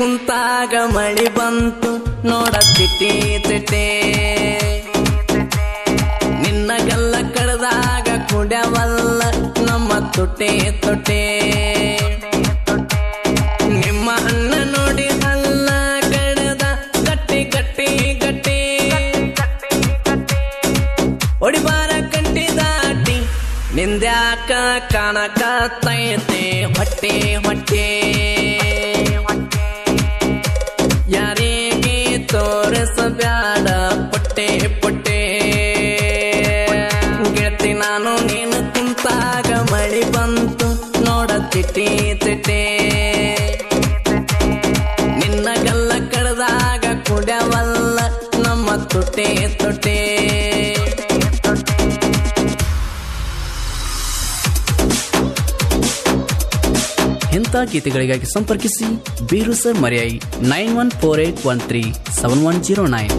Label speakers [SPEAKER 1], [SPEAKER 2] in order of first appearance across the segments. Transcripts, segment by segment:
[SPEAKER 1] ಕುಂತಾಗ ಮಳಿ ಬಂತು ನೋಡ ತಿಟಿ ತಿಟೆ ನಿನ್ನ ಗಲ್ಲ ಕಡ್ದಾಗ ಕುಡ್ಯವಲ್ಲ ನಮ್ಮ ತುಟೆ ತುಟೆ ನಿಮ್ಮ ಅಣ್ಣ ನೋಡಿ ಅಲ್ಲ ಕಡದ ಗಟ್ಟಿ ಗಟ್ಟಿ ಗಟ್ಟಿ ಒಡಿಬಾರ ಕಂಟಿ ದಾಟಿ ನಿಂದ್ಯಾಕ ಕಾಣಕತ್ತೈತೆ ಹೊಟ್ಟೆ ಹೊಟ್ಟೆ ಯಾರಿಗೆ ತೋರಿಸಬ್ಯಾಡ ಪುಟ್ಟೆ ಪುಟ್ಟೆ ಗೆಳತಿ ನಾನು ನೀನು ಕುಂತಾಗ ಮಳಿ ಬಂತು ನೋಡ ತಿಟಿ ತಿಟೆ ನಿನ್ನ ಗಲ್ಲ ಕಡ್ದಾಗ ಕುಡ್ಯವಲ್ಲ ನಮ್ಮ ತುಟೆ ತುಟೆ ಇಂಥ ಗೀತೆಗಳಿಗಾಗಿ ಸಂಪರ್ಕಿಸಿ ಬೀರು ಸರ್ ಮರ್ಯಾಯಿ nine one four eight one three seven one zero nine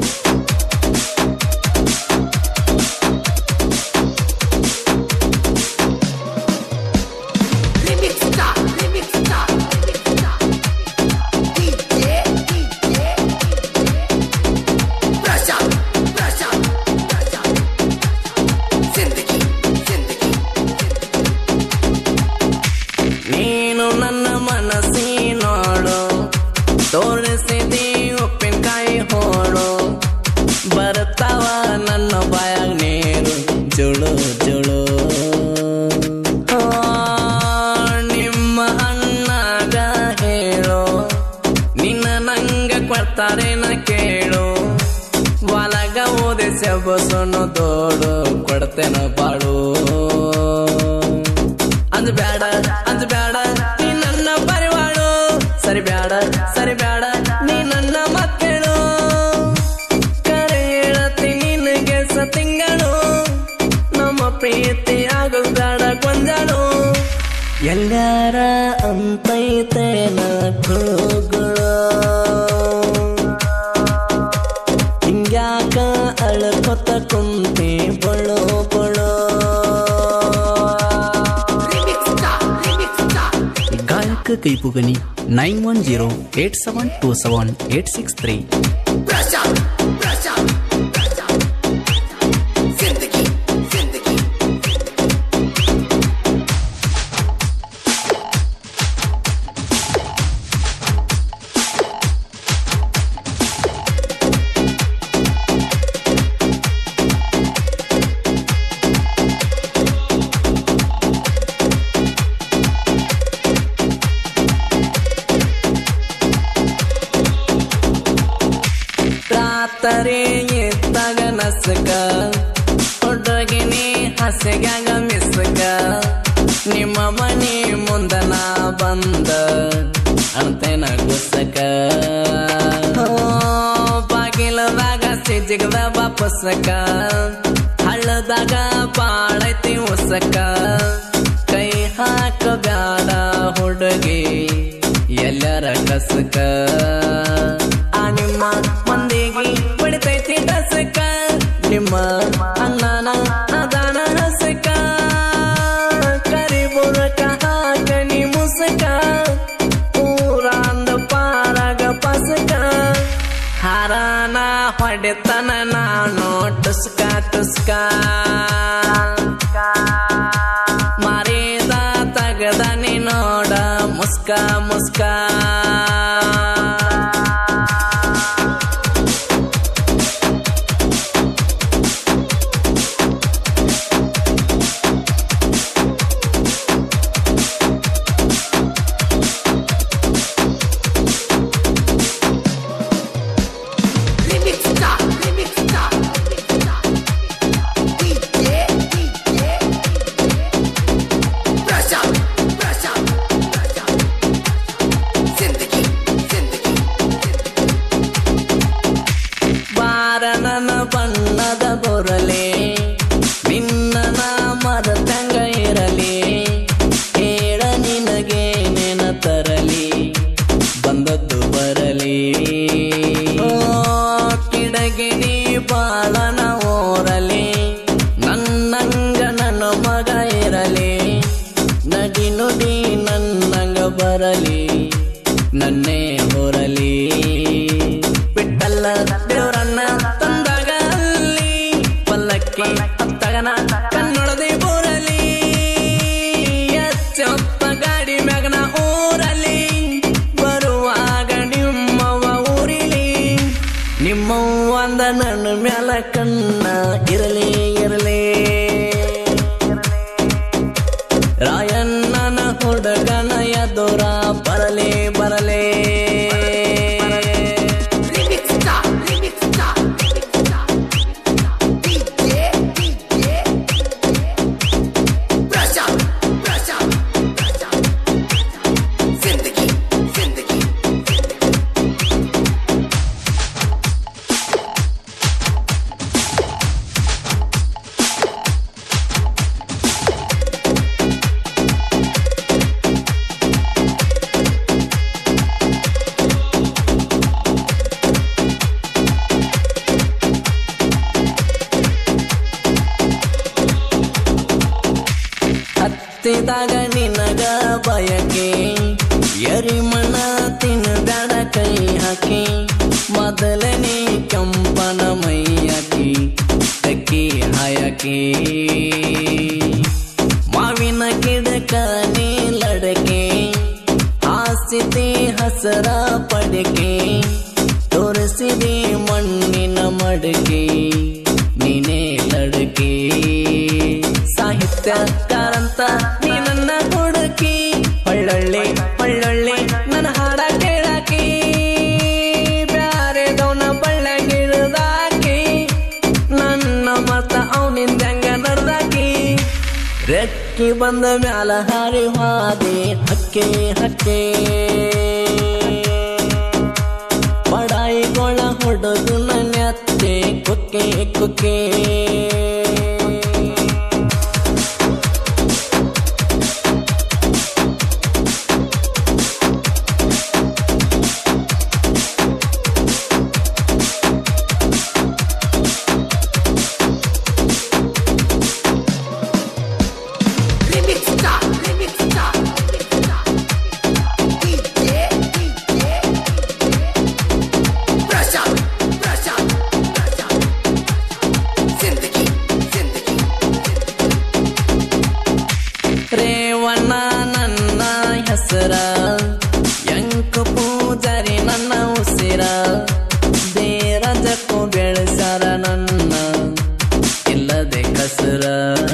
[SPEAKER 2] Remix stop, remix stop, remix stop. DJ, DJ, brush up, brush up, brush up. Zindagi, zindagi,
[SPEAKER 1] ನೀನು ನನ್ನ ಮನಸ್ಸಿನೋಳು ತೋರಿಸಿದಿ ಉಪ್ಪಿನಕಾಯಿ ಹೋಳು ಬರ್ತಾವ ನನ್ನ ಬಾಯಾಗ ನೀರು ಜುಳು ಜುಳು ಆ, ನಿಮ್ಮ ಅಣ್ಣಗ ಹೇಳು ನಿನ್ನ ನಂಗ ಕೊಡ್ತಾರೇನ ಕೇಳು ಒಳಗ ಓದಿಸ ಬಸನು ದೋಡು ಕೊಡ್ತೇನ ಬಾಳು ಅಂದ್ ಬ್ಯಾಡ ಅಂದ್ ಬ್ಯಾಡ ನೀ ನನ್ನ ಪರಿವಾಳು ಸರಿ ಬ್ಯಾಡ ಸರಿ ಬ್ಯಾಡ ನೀ ನನ್ನ ಮಕ್ಕಳು ಕರೆ ಹೇಳತಿ ನಿನಗೆ ಸತಿಂಗಳು ನಮ್ಮ ಪ್ರೀತಿ ಆಗೋದ್ ಬೇಡ ಗೊಂಜಾಳು ಎಲ್ಲಾರ ಅಂತೈತೇನ ಗುಳುಗುಳು ಹಿಂಗ್ಯಾಕ ಅಳ್ಕೊತ ಕುಂತಿ ಬಳು ಬಳು
[SPEAKER 2] remix stop, remix stop.
[SPEAKER 1] ಗಾಯಕ ಕೈಪುಗನಿ nine one zero eight seven two seven eight six three
[SPEAKER 2] Brush up, brush up, brush up. Zindagi, zindagi,
[SPEAKER 1] ರಾತ್ರಿ ಎತ್ತಾಗ ನಸಕ ಹುಡುಗಿನಿ ಹಸೆಗ್ಯಾಗ ಮಿಸ್ಕ ನಿಮ್ಮ ಮನಿ ಮುಂದ ನಾ ಬಂದ ಅಣ್ತೇನ ಗುಸಕ ಬಾಗಿಲದಾಗ ಸಿಜಿಗದ ಬಾಪಸಕ ಹಳ್ಳದಾಗ ಪಾಡೈತಿ ಉಸಕ ಕೈ ಹಾಕ ಬ್ಯಾಡ ಹುಡುಗಿ ಎಲ್ಲರ ಕಸಕ ಆ ನಿಮ್ಮ ಮಂದಿಗೆ ಹೊಡಿತೈತಿ ಡಸಕ ನಿಮ್ಮ ಅಣ್ಣನ ಅದಾನ ಹಸಕ ಕರಿಬುರಕ ಹಾಕನಿ ಮುಸಕ ಊರಾಂದ ಪಾರಾಗ ಪಸಕ ಹಾರಾನ ಹೊಡೆತನ ನಾನು ಟುಸ್ಕ ಟುಸ್ಕ ಮಾರಿದ ತಗದನಿ ನೋಡ ಮುಸ್ಕ ಮುಸ್ಕ
[SPEAKER 2] remix stop, remix stop, remix stop. DJ, DJ, brush up, brush up, brush up. Zindagi, zindagi,
[SPEAKER 1] ಬಾರನನ ಬಣ್ಣದ ಬೊರಲೆ ನಿನ್ನ ಮರತಂಗ ಇರಲಿ ಹೇಳ ನಿನಗೆ ನೆನ ತರಲಿ ಬಂದದ್ದು ಬರಲಿ ಓ ಕಿಡಗಿನಿ ಬಾಳನ ಓರಲಿ ನನ್ನಂಗ ನನ್ನ ಮಗ ಇರಲಿ ನಡಿ ನುಡಿ ನನ್ನಂಗ ಬರಲಿ ನನ್ನೇ ಹೊರಲಿ ನನ್ನ ತಂದಾಗ ಅಲ್ಲಿ ಪಲ್ಲಕ್ಕಿ ಹತ್ತಗನ ಕನ್ನಡದಿ ಬೋರಲಿ ಎಚ್ಚೊತ್ತ ಗಾಡಿ ಮ್ಯಾಗನ ಊರಲ್ಲಿ ಬರುವಾಗ ನಿಮ್ಮವ ಊರಿಲಿ ನಿಮ್ಮವ್ವಂದ ನನ್ನ ಮ್ಯಾಲ ಕಣ್ಣ ಇರಲಿ ಇರಲಿ ರಾಯಣ್ಣನ ಹುಡುಗನ ಎದುರ ಬರಲಿ ಬರಲಿ
[SPEAKER 2] Remix star, remix star, remix star. DJ, DJ. Prashant, Prashant, Prashant. Zindagi, Zindagi, Zindagi.
[SPEAKER 1] ಹತ್ತಿದಾಗ ನಿನಗ ಬಯಕೆ ಎರಿಮಣ ತಿನ್ನದಾಡ ಕೈ ಹಾಕಿ ಮೊದಲನೇ ಕಂಪನ ಮೈಯಾಕಿ ತಕ್ಕಿ ಹಾಯಕಿ ಮಾವಿನ ಗಿಡಕ ನೀಲಡಕೆ ಆಸ್ತಿ ಹಸರ ಪಡಕೆ ತೋರಿಸಿದೆ ಮಣ್ಣಿನ ಮಡಕೆ ನೀನೇ ಲಡಕೆ ಸಾಹಿತ್ಯಕಾರಂತ ನೀ ನನ್ನ ಹುಡುಕಿ ಒಳ್ಳೊಳ್ಳೆ ಒಳ್ಳೊಳ್ಳೆ ನನ್ನ ಹಾಡ ಕೇಳಾಕಿ ಬ್ಯಾರೆದವನ ಬಳ್ಳಗಿಳ್ದಾಕಿ ನನ್ನ ಮತ ಅವನಿಂದಂಗ ನಡ್ದಾಕಿ ರೆಕ್ಕಿ ಬಂದ ಮ್ಯಾಲ ಹಾರಿ ಹಾದೆ ಹಕ್ಕೆ ಹಕ್ಕೆ ಪಡಾಯಿಗೊಳ ಹೊಡೆದು ನನ್ಯತ್ತೆ Kukke Kukke
[SPEAKER 2] Remix star, remix star, remix star. DJ, DJ. Prashant, Prashant, Prashant. Zindagi, Zindagi,
[SPEAKER 1] Revanna ನನ್ನ ಹೆಸರ ಯಂಕ ಪೂಜಾರಿ ನನ್ನ ಉಸಿರ ಬೇರಜಕ್ಕೂ ಬೆಳೆಸರ ನನ್ನ ಇಲ್ಲದೆ ಕಸರ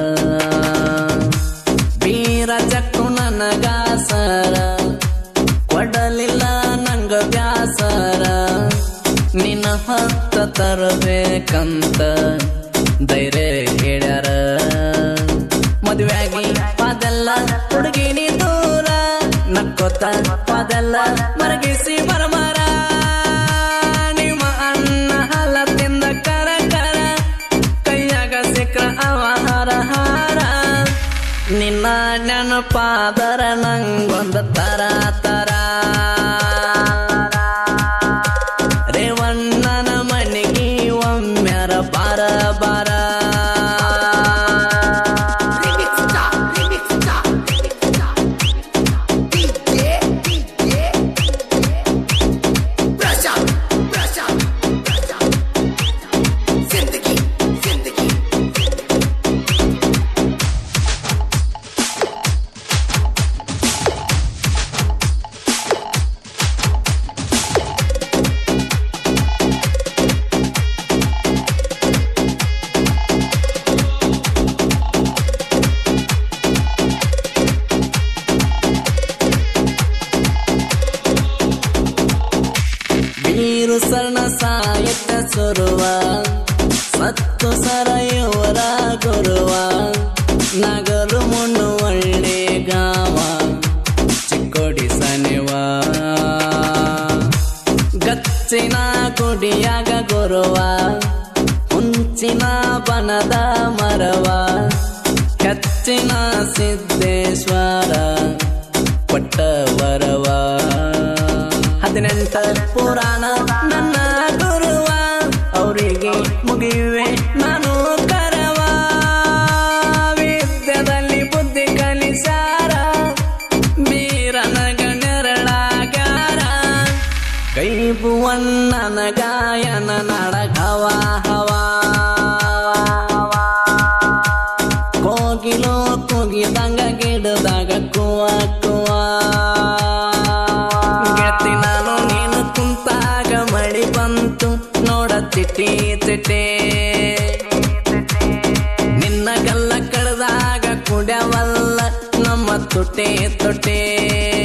[SPEAKER 1] ಬೀರಜಕ್ಕೂ ನನಗಾಸರ ಕೊಡಲಿಲ್ಲ ನಂಗ ಬ್ಯಾಸರ ನಿನ್ನ ಹತ್ತ ತರಬೇಕಂತ ಧೈರ್ಯ ಹೇಳ್ಯಾರ ಮದುವೆಯಾಗಿ ಪಾದೆಲ್ಲ ಹುಡುಗಿನಿ ದೂರ ನಕ್ಕೋತ ಪಾದೆಲ್ಲ ಮರಗಿಸಿ ಬರಮಾರ ನಿಮ್ಮ ಅನ್ನ ಹಲ ತಿಂದ ಕರ ಕರ ಕೈಯಾಗ ಸಿಕ್ಕ ಅವಹಾರ ಹಾರ ನಿನ್ನ ನೆನಪಾದರ ನಂಗೊಂದು ತರ ತರ ರೇವಣ್ಣನ ಮನೆಗೆ ಒಮ್ಮೆರ ಬಾರ ಬಾರ
[SPEAKER 2] remix star, remix star, remix star. DJ, DJ. Prashant, Prashant, Prashant. Zindagi, Zindagi, Zindagi.
[SPEAKER 1] ಬೀರು ಸರ್ಣ ಸಾಹಿತ್ಯ ಸುರುವ ಸತ್ತು ಸರಯುವರ ಗುರುವ ನಗರು ಮುನ್ನು ಒಳ್ಳೆ ಗಾವ ಚಿಕ್ಕೋಡಿ ಸನಿವ ಗಚ್ಚಿನ ಗುಡಿಯಾಗ ಗುರುವ ಹುಂಚಿನ ಬನದ ಮರವ ಹೆಚ್ಚಿನ ಸಿದ್ದೇಶ್ವರ ಪಟ್ಟವರವ ಹದಿನೆಂಟ ಪುರಾಣ ನನ್ನ ಗುರುವ ಅವರಿಗೆ ಮುಗಿಯುವೆ ನಾನು ಕರವ ವಿದ್ಯದಲ್ಲಿ ಬುದ್ಧಿ ಕಲಿಸಾರ ಮೀರನ ಗಣ್ಯರಳಾಗಾರ ಕೈ ಭುವಣ್ಣನ ಗಾಯನ ನಾಡಗವ ಕೂಗಿದಂಗ ಗಿಡದಾಗ ಕುವ ಕುವ ಗೆಳತಿ ನಾನು ನೀನು ಕುಂತಾಗ ಮಳಿ ಬಂತು ನೋಡ ತಿಟಿ ತಿಟೆ ನಿನ್ನ ಗಲ್ಲ ಕಡ್ದಾಗ ಕುಡ್ಯವಲ್ಲ ನಮ್ಮ ತುಟೆ ತುಟೆ